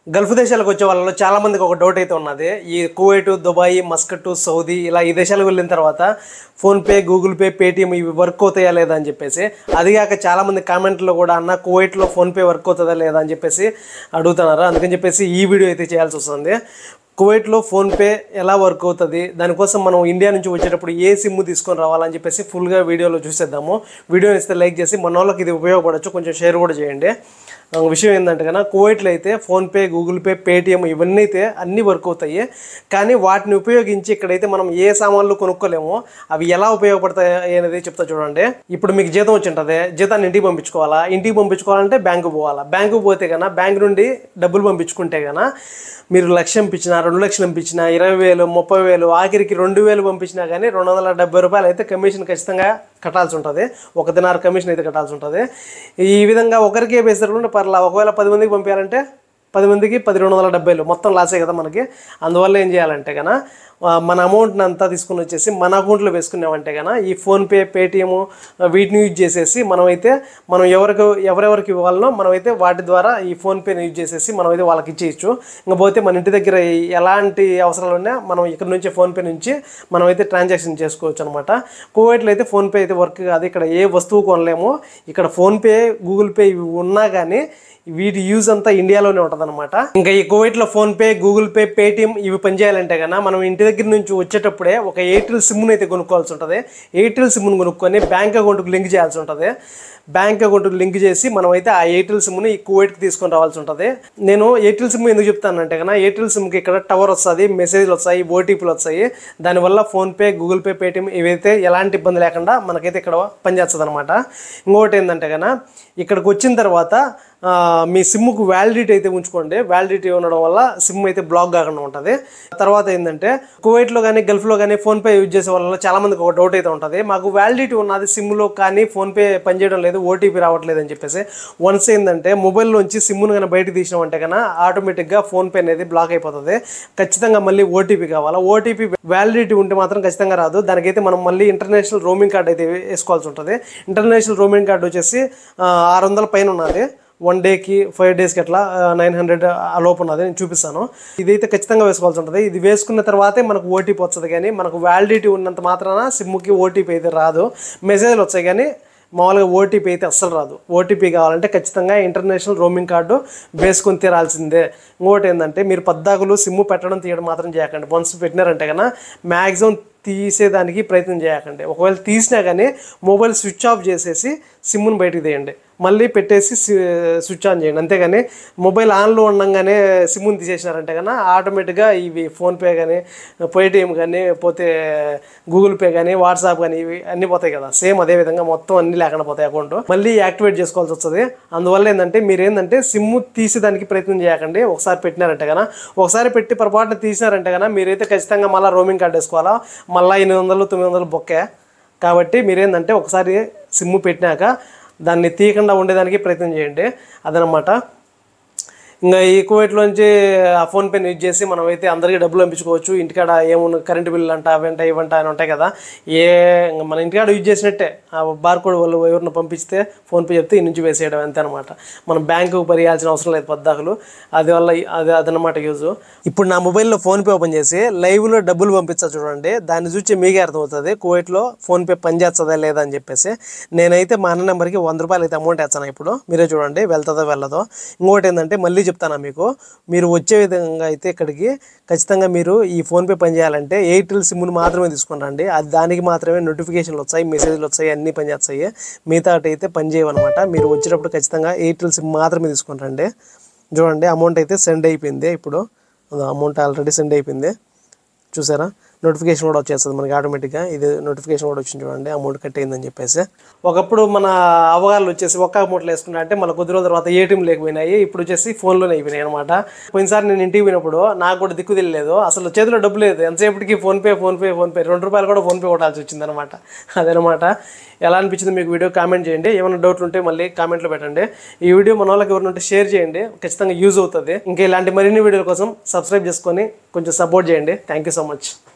Gulf దేశాలకు వచ్చే వాళ్ళలో చాలా మందికి ఒక డౌట్ అయితే ఉన్నది ఈ కువైట్ దుబాయ్ మస్కట్ సౌదీ ఇలా ఈ దేశాలకు వెళ్ళిన తర్వాత ఫోన్పే గూగుల్ పే పేటిఎం ఇవి వర్క్ అవుతాయా లేదా అని చెప్పేసి అదిగాక చాలా మంది కామెంట్లో కూడా అన్న కువైట్లో ఫోన్పే వర్క్ అవుతుందా లేదా అని చెప్పేసి అడుగుతున్నారు అందుకని చెప్పేసి ఈ వీడియో అయితే చేయాల్సి వస్తుంది కువైట్లో ఫోన్పే ఎలా వర్క్ అవుతుంది దానికోసం మనం ఇండియా నుంచి వచ్చేటప్పుడు ఏ సిమ్ తీసుకొని రావాలని చెప్పేసి ఫుల్గా వీడియోలో చూసేద్దాము వీడియో ఇస్తే లైక్ చేసి మన వాళ్ళకి ఇది ఉపయోగపడవచ్చు కొంచెం షేర్ కూడా చేయండి ఆ, విషయం ఏంటంటే కన్నా కువైట్లో అయితే ఫోన్పే గూగుల్ పే పేటిఎం ఇవన్నీ అయితే అన్నీ వర్క్ అవుతాయి కానీ వాటిని ఉపయోగించి ఇక్కడైతే మనం ఏ సామాన్లు కొనుక్కోలేమో అవి ఎలా ఉపయోగపడతాయి అనేది చెప్తా చూడండి ఇప్పుడు మీకు జీతం వచ్చి ఉంటుంది జీతాన్ని ఇంటికి పంపించుకోవాలా ఇంటికి పంపించుకోవాలంటే బ్యాంకు పోవాలా బ్యాంకు పోతే కన్నా బ్యాంక్ నుండి డబ్బులు పంపించుకుంటే కన్నా మీరు లక్ష పంపించినా రెండు లక్షలు పంపించినా ఇరవై వేలు ముప్పై వేలు ఆఖరికి రెండు వేలు పంపించినా కానీ రెండు వందల డెబ్బై రూపాయలు అయితే కమిషన్ ఖచ్చితంగా కట్టాల్సి ఉంటుంది ఒక దినారు కమిషన్ అయితే కట్టాల్సి ఉంటుంది ఈ విధంగా ఒకరికే వేసారు పర్లా ఒకవేళ పది మందికి పంపించాలంటే పది మందికి పది రెండు వందల డెబ్బైలు మొత్తం లాసే కదా మనకి అందువల్ల ఏం చేయాలంటే కన్నా ఆ, మన అమౌంట్ని అంతా తీసుకుని వచ్చేసి మన అకౌంట్లో వేసుకున్నామంటే కన్నా ఈ ఫోన్పే పేటిఎం వీటిని యూజ్ చేసేసి మనమైతే మనం ఎవరికి ఎవరెవరికి ఇవ్వాలనో మనమైతే వాటి ద్వారా ఈ ఫోన్పేని యూజ్ చేసేసి మనమైతే వాళ్ళకి ఇచ్చేయచ్చు ఇంకా పోతే మన ఇంటి దగ్గర ఎలాంటి అవసరాలు ఉన్నా మనం ఇక్కడ నుంచి ఫోన్పే నుంచి మనమైతే ట్రాన్సాక్షన్ చేసుకోవచ్చు అనమాట కువైట్లో అయితే ఫోన్పే అయితే వర్క్ కాదు ఇక్కడ ఏ వస్తువు కొనలేము ఇక్కడ ఫోన్పే గూగుల్ పే ఇవి ఉన్నా కానీ వీటి యూజ్ అంతా ఇండియాలోనే ఉంటుంది అనమాట ఇంకా ఈ కువైట్లో PhonePe Google Pay Paytm ఇవి పనిచేయాలంటే కన్నా మనం ఇంటి దగ్గర నుంచి వచ్చేటప్పుడే ఒక ఎయిర్టెల్ సిమ్ని అయితే కొనుక్కోవాల్సి ఉంటుంది ఎయిర్టెల్ సిమ్ని కొనుక్కొని బ్యాంక్ అకౌంట్కి లింక్ చేయాల్సి ఉంటుంది బ్యాంక్ అకౌంట్కి లింక్ చేసి మనం అయితే ఆ ఎయిర్టెల్ సిమ్ని ఈ కువైట్కి తీసుకొని రావాల్సి ఉంటుంది నేను ఎయిర్టెల్ సిమ్ ఎందుకు చెప్తానంటే కన్నా ఎయిర్టెల్ సిమ్కి ఇక్కడ టవర్ వస్తుంది మెసేజ్లు వస్తాయి ఓటీపీలు వస్తాయి దానివల్ల ఫోన్పే గూగుల్ పే పేటిఎం ఇవైతే ఎలాంటి ఇబ్బంది లేకుండా మనకైతే ఇక్కడ పనిచేస్తుంది అనమాట ఇంకొకటి ఏంటంటే కన్నా ఇక్కడికి వచ్చిన తర్వాత ఆ, మీ సిమ్కు వ్యాలిడిటీ అయితే ఉంచుకోండి వ్యాలిడిటీ ఉండడం వల్ల సిమ్ అయితే బ్లాక్ కాకుండా ఉంటుంది తర్వాత ఏంటంటే కువైట్లో కానీ గల్ఫ్లో కానీ ఫోన్పే యూజ్ చేసే వాళ్ళలో చాలా మందికి ఒక డౌట్ అయితే ఉంటుంది మాకు వ్యాలిడిటీ ఉన్నది సిమ్లో కానీ ఫోన్పే పనిచేయడం లేదు ఓటీపీ రావట్లేదు అని చెప్పేసి వన్స్ ఏంటంటే మొబైల్లోంచి సిమ్ను కానీ బయటకు తీసినామంటే కన్నా ఆటోమేటిక్గా ఫోన్పే అనేది బ్లాక్ అయిపోతుంది ఖచ్చితంగా మళ్ళీ ఓటీపీ కావాలా ఓటీపీ వ్యాలిడిటీ ఉంటే మాత్రం ఖచ్చితంగా రాదు దానికైతే మనం మళ్ళీ ఇంటర్నేషనల్ రోమింగ్ కార్డ్ అయితే వేసుకోవాల్సి ఉంటుంది ఇంటర్నేషనల్ రోమింగ్ కార్డ్ వచ్చేసి ఆరు వందల పైన ఉన్నది వన్ డేకి ఫైవ్ డేస్కి అట్లా నైన్ హండ్రెడ్ ఆ లోపు ఉన్నది నేను చూపిస్తాను ఇదైతే ఖచ్చితంగా వేసుకోవాల్సి ఉంటుంది ఇది వేసుకున్న తర్వాతే మనకు ఓటీపీ వస్తుంది కానీ మనకు వ్యాలిడిటీ ఉన్నంత మాత్రాన సిమ్కి ఓటీపీ అయితే రాదు మెసేజ్లు వచ్చాయి కానీ మామూలుగా ఓటీపీ అయితే అస్సలు రాదు ఓటీపీ కావాలంటే ఖచ్చితంగా ఇంటర్నేషనల్ రోమింగ్ కార్డు వేసుకొని తీరాల్సిందే ఇంకోటి ఏంటంటే మీరు పద్దాకులు సిమ్ము పెట్టడం తీయడం మాత్రం చేయకండి వన్స్ పెట్టినారంటే కన్నా మ్యాక్సిమం తీసేదానికి ప్రయత్నం చేయకండి ఒకవేళ తీసినా కానీ మొబైల్ స్విచ్ ఆఫ్ చేసేసి సిమ్ను బయటికి తీయండి మళ్ళీ పెట్టేసి సి- స్విచ్ ఆన్ చేయండి అంతేగాని మొబైల్ ఆన్లో ఉండగానే సిమ్ని తీసేసినారంటే కన్నా ఆటోమేటిక్గా ఇవి ఫోన్పే కానీ పేటిఎం కానీ పోతే గూగుల్ పే కానీ వాట్సాప్ కానీ ఇవి అన్నీ పోతాయి కదా సేమ్ అదే విధంగా మొత్తం అన్ని లేకుండా పోతాయి అకౌంట్ మళ్ళీ యాక్టివేట్ చేసుకోవాల్సి వస్తుంది అందువల్ల ఏంటంటే మీరు ఏంటంటే సిమ్ తీసేదానికి ప్రయత్నం చేయకండి ఒకసారి పెట్టినారంటే కన్నా ఒకసారి పెట్టి పొరపాటున తీసినారంటే కన్నా మీరైతే ఖచ్చితంగా మళ్ళీ రోమింగ్ కార్డ్ వేసుకోవాలా మళ్ళీ ఎనిమిది వందలు తొమ్మిది వందలు బొక్కే కాబట్టి మీరేంటంటే ఒకసారి సిమ్ము పెట్టినాక దాన్ని తీయకుండా ఉండేదానికి ప్రయత్నం చేయండి అదనమాట ఇంకా ఈ కువైట్లోంచి ఆ ఫోన్పేని యూజ్ చేసి మనం అయితే అందరికీ డబ్బులు పంపించుకోవచ్చు ఇంటికాడ ఏమున్న కరెంటు బిల్లు అంట అవంట ఇవంట అని ఉంటాయి కదా ఏ ఇంకా మన ఇంటికాడ యూజ్ చేసినట్టే ఆ బార్ కోడ్ వాళ్ళు ఎవరిని పంపిస్తే ఫోన్పే చెప్తే ఈ నుంచి వేసేయడం అంతే అనమాట మనం బ్యాంకుకు పరియాల్సిన అవసరం లేదు పద్దాకులు అది వల్ల అది అదనమాట యూజ్ ఇప్పుడు నా మొబైల్లో ఫోన్పే ఓపెన్ చేసి లైవ్లో డబ్బులు పంపించా చూడండి దాన్ని చూసి మీకే అర్థమవుతుంది కువైట్లో ఫోన్పే పనిచేస్తుందా లేదా అని చెప్పేసి నేనైతే మా అన్న నెంబర్కి వంద రూపాయలు అయితే అమౌంట్ వేస్తాను ఇప్పుడు మీరే చూడండి వెళ్తుందో వెళ్ళదో ఇంకోటి ఏంటంటే మళ్ళీ చెప్తాను మీకు మీరు వచ్చే విధంగా అయితే ఇక్కడికి ఖచ్చితంగా మీరు ఈ ఫోన్పే పని చేయాలంటే ఎయిర్టెల్ సిమ్ను మాత్రమే తీసుకుని రండి అది దానికి మాత్రమే నోటిఫికేషన్లు వచ్చాయి మెసేజ్లు వచ్చాయి అన్నీ పని చేస్తాయి మిగతా అయితే పని చేయవన్నమాట మీరు వచ్చేటప్పుడు ఖచ్చితంగా ఎయిర్టెల్ సిమ్ మాత్రమే తీసుకుని రండి చూడండి అమౌంట్ అయితే సెండ్ అయిపోయింది ఇప్పుడు అమౌంట్ ఆల్రెడీ సెండ్ అయిపోయింది చూసారా నోటిఫికేషన్ కూడా వచ్చేస్తుంది మనకి ఆటోమేటిక్గా ఇది నోటిఫికేషన్ కూడా వచ్చింది చూడండి అమౌంట్ కట్ అయిందని చెప్పేసి ఒకప్పుడు మన అవగాహనలు వచ్చేసి ఒక్క అమౌంట్లో వేసుకున్నా అంటే మళ్ళీ కొద్ది రోజుల తర్వాత ఏటీఎం లేకపోయినాయి ఇప్పుడు వచ్చేసి ఫోన్లోనే అయిపోయినాయి అనమాట పోయినసారి నేను ఇంటికి పోయినప్పుడు నాకు కూడా దిక్కు తెలియలేదు అసలు చేతిలో డబ్బు లేదు ఎంతసేపటికి ఫోన్పే ఫోన్పే ఫోన్పే రెండు రూపాయలు కూడా ఫోన్పే కొట్టాల్సి వచ్చింది అనమాట అదనమాట ఎలా అనిపించింది మీకు వీడియో కామెంట్ చేయండి ఏమైనా డౌట్లు ఉంటే మళ్ళీ కామెంట్లో పెట్టండి ఈ వీడియో మన వాళ్ళకి ఎవరైనా ఉంటే షేర్ చేయండి ఖచ్చితంగా యూజ్ అవుతుంది ఇంకా ఇలాంటి మరిన్ని వీడియోల కోసం సబ్స్క్రైబ్ చేసుకొని కొంచెం సపోర్ట్ చేయండి థ్యాంక్ యూ సో మచ్